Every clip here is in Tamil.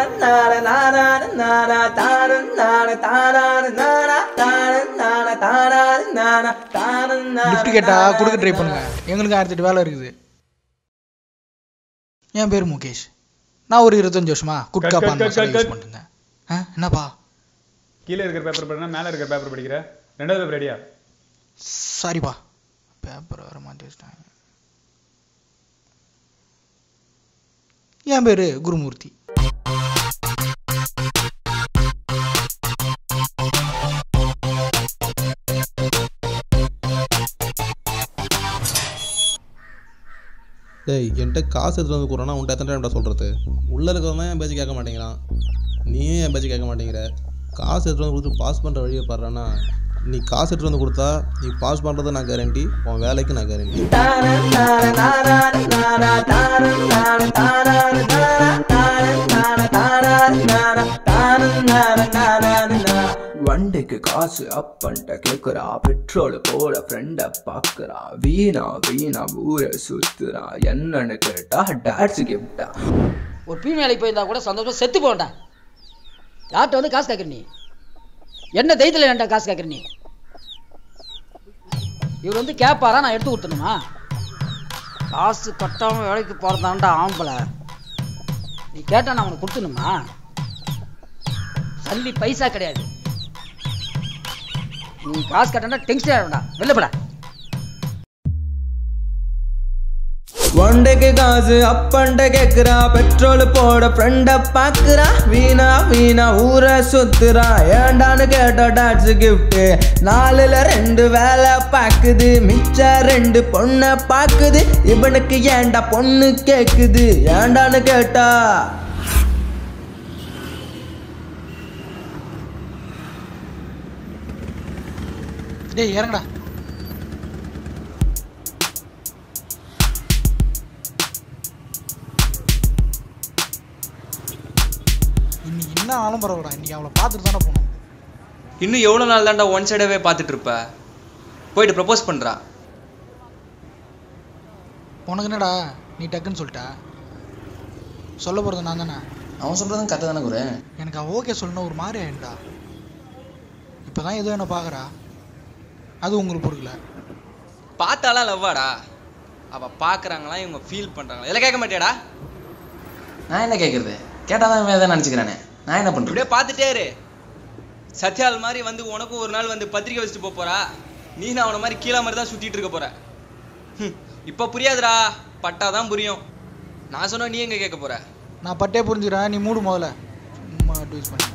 லிஃப்ட் கேட்டா கொடுக்க ட்ரை பண்ணுங்க எங்களுக்கு ஆயிரத்தி எட்டு வேலை இருக்குது என் பேர் முகேஷ் நான் ஒரு இருபத்தஞ்சு வருஷமா gutka cut, paan cut, masala cut, use cut. பண்ணிருந்தேன் ஆ என்னப்பா கீழே இருக்கிற பேப்பர் படினா மேலே இருக்கிற பேப்பர் படிக்கிற ரெண்டாவது பேப்பர் ரெடியா சாரிப்பா பேப்பர் வர மாற்றி வச்சிட்டாங்க என் பேர் குருமூர்த்தி டேய் என்கிட்ட காசு எடுத்துட்டு வந்து கொடுறேன்னா உன்ட்ட எத்தனை டைம்டா சொல்கிறது உள்ளே இருக்கிறவன் தான் என் பேச்சு கேட்க மாட்டேங்கிறான் நீயும் என் பேச்சு கேட்க மாட்டேங்கிற காசு எடுத்துட்டு வந்து கொடுத்து பாஸ் பண்ணுற வழியை பாடுறேன்னா நீ காசு எடுத்துட்டு வந்து கொடுத்தா நீ பாஸ் பண்ணுறது நான் கேரண்டி உன் வேலைக்கு நான் கேரண்டி வண்டிக்கு காசு அப்பன்ட்ட கேக்குறா பெட்ரோல் போட ஃப்ரெண்ட பாக்குறா வீணா வீணா ஊரை சுத்துறா என்னன்னு கேட்டா டாட்ஸ் கிஃப்டா ஒரு பீ வேலைக்கு போயிருந்தா கூட சந்தோஷமா செத்து போண்டா யார்கிட்ட வந்து காசு கேட்குற நீ என்ன தைரியத்தில் ஏன்டா காசு கேட்குற நீ இவர் வந்து கேட்பாரா நான் எடுத்து கொடுத்தணுமா காசு கட்டாம வேலைக்கு போகிறதாண்டா ஆம்பளை நீ கேட்டா நான் உனக்கு கொடுத்துணுமா சல்லி பைசா கிடையாது நீ காசு கட்டா டென்ஷன் ஆகண்டா வெளில போடா வண்டிக்கு காசு அப்பன்ட்ட கேக்குறா பெட்ரோல் போட ஃப்ரெண்ட பாக்குறா வீணா வீணா ஊரை சுத்துறா ஏண்டான்னு கேட்டா டாட்ஸ் கிஃப்ட் நாலுல ரெண்டு வேலை பாக்குது மிச்ச ரெண்டு பொண்ணை பாக்குது இவனுக்கு ஏன்டா பொண்ணு கேக்குது ஏண்டான்னு கேட்டா டேய் இறங்கடா இன்னைக்கு என்ன ஆளும் பரவாயில்ல இன்னைக்கு அவளை பார்த்துட்டு தானே போகணும் இன்னும் எவ்வளோ நாள் தான்டா ஒன் சைடாகவே பார்த்துட்டு இருப்ப போயிட்டு ப்ரப்போஸ் பண்ணுறா உனக்கு என்னடா நீ டக்குன்னு சொல்லிட்ட சொல்ல போகிறது நான் தானே அவன் சொல்கிறதும் கரெக்டாக தானே குரு எனக்கு அவள் ஓகே சொல்லணும் ஒரு மாதிரி ஆயிடுடா இப்போ தான் ஏதோ என்ன பார்க்குறா அது உங்களுக்கு பிடிக்கல பார்த்தாலாம் லவ்வாடா அவள் பார்க்குறாங்களா இவங்க ஃபீல் பண்ணுறாங்களா எல்லாம் கேட்க மாட்டியாடா நான் என்ன கேட்குறது கேட்டால் தான் வேறு நினச்சிக்கிறானே நான் என்ன பண்ணுறேன் இப்படியே பார்த்துட்டே இரு சத்யால் மாதிரி வந்து உனக்கும் ஒரு நாள் வந்து பத்திரிக்கை வச்சுட்டு போப் போறா நீ நான் அவனை மாதிரி கீழே மாதிரி தான் சுற்றிட்டு இருக்க போற ஹம், இப்போ புரியாதுடா பட்டாதான் புரியும் நான் சொன்னா நீ எங்க கேட்க போற நான் பட்டே புரிஞ்சுக்கிறேன் நீ மூடு முதல்ல சும்மா அட்வைஸ் பண்ணி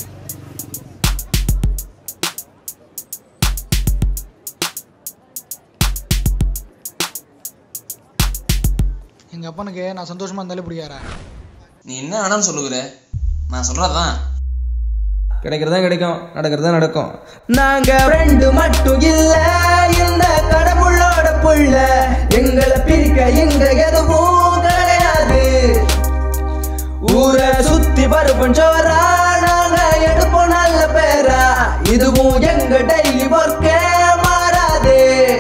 எங்கள் அப்பனுக்கு நான் சந்தோஷமாக இருந்தாலே பிடிக்காரா நீ என்ன வேணாம்னு சொல்லுகிற நான் சொல்கிறது தான் கிடைக்கிறதா கிடைக்கும் நடக்கிறதா நடக்கும் நாங்க ஃப்ரெண்டு மட்டும் இல்ல இந்த கடவுளோட புள்ள எங்களை பிரிக்க எங்க எதுவும் கிடையாது ஊரை சுத்தி வருவோம் ஜோரா நாங்க எடுப்போம் நல்ல பேரா இதுவும் எங்க டெய்லி ஒர்க்கே மாறாது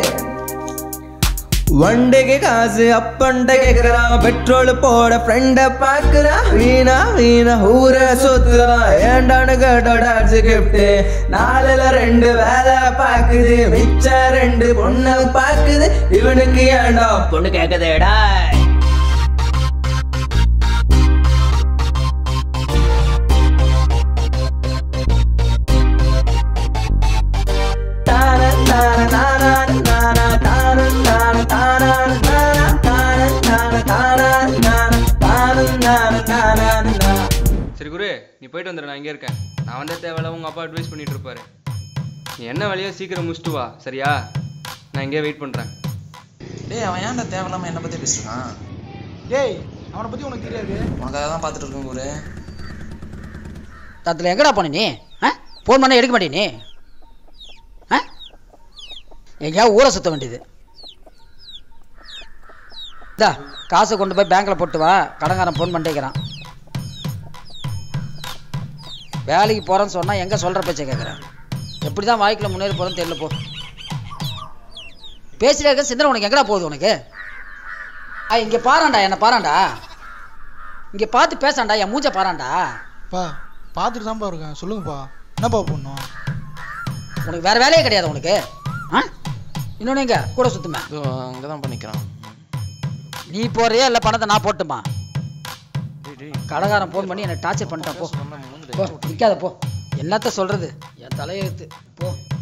வண்டிக்கு காசு அப்பன்ட்ட கேக்குறான் பெட்ரோல் போட ஃப்ரெண்ட பாக்குறான் வீணா வீணா ஊரை சுத்துறான் ஏண்டான்னு கேட்டோ டான்ஸ் கிஃப்ட் நாலுல ரெண்டு வேலை பாக்குது மிச்ச ரெண்டு பொண்ணை பாக்குது இவனுக்கு ஏண்டா பொண்ணு கேக்குதேடா சரி குரு நீ போயிட்டு வந்துடு நான் இங்கே இருக்கேன் நான் வந்தே தேவையில்ல உங்க அப்பா அட்வைஸ் பண்ணிட்டு இருப்பாரு நீ என்ன வேலையோ சீக்கிரம் முடிச்சுட்டு வா சரியா நான் இங்கே வெயிட் பண்றேன் டேய் அவன் ஏன்டா தேவையில்லாமல் என்னை பற்றி பேசுகிறான் டேய் அவனை பற்றி உனக்கு தெரியாது உனக்காக தான் பார்த்துட்டு இருக்கேன் குரு தத்துல எங்கடா போன நீ ஆ ஃபோன் பண்ண எடுக்க மாட்டே நீ ஆ எங்கேயாவது ஊரை சுத்த வேண்டியது இதா காசை கொண்டு போய் பேங்க்கில் போட்டு வா கடன்காரன் ஃபோன் பண்ணிட்டேக்கிறான் வேலைக்கு போகிறேன்னு சொன்னால் எங்கே சொல்கிற பேச்சை கேட்குறேன் எப்படி தான் வாழ்க்கையில் முன்னேறி போகிறேன்னு தெரியல போ பேசிட்டே இருக்க சிந்தனை உனக்கு எங்கடா போகுது உனக்கு ஆ இங்கே பாராண்டா என்னை பாராண்டா இங்கே பார்த்து பேசாண்டா என் மூஞ்ச பாராண்டா பா பார்த்துட்டு தான்ப்பா இருக்கேன் சொல்லுங்கப்பா என்னப்பா பண்ணும் உனக்கு வேற வேலையே கிடையாது உனக்கு ஆ இன்னொன்று எங்க கூட சுத்துமே இதோ அங்கே தான் பண்ணிக்கிறான் நீ போறியா இல்லை பணத்தை நான் போட்டுமா டேய் டேய் கடைக்காரன் ஃபோன் பண்ணி என்னை டார்ச்சர் பண்ணிட்டான் போ சொன்னா மூஞ்சில போ நிற்காத போ என்னத்த சொல்றது என் தலையெழுத்து போ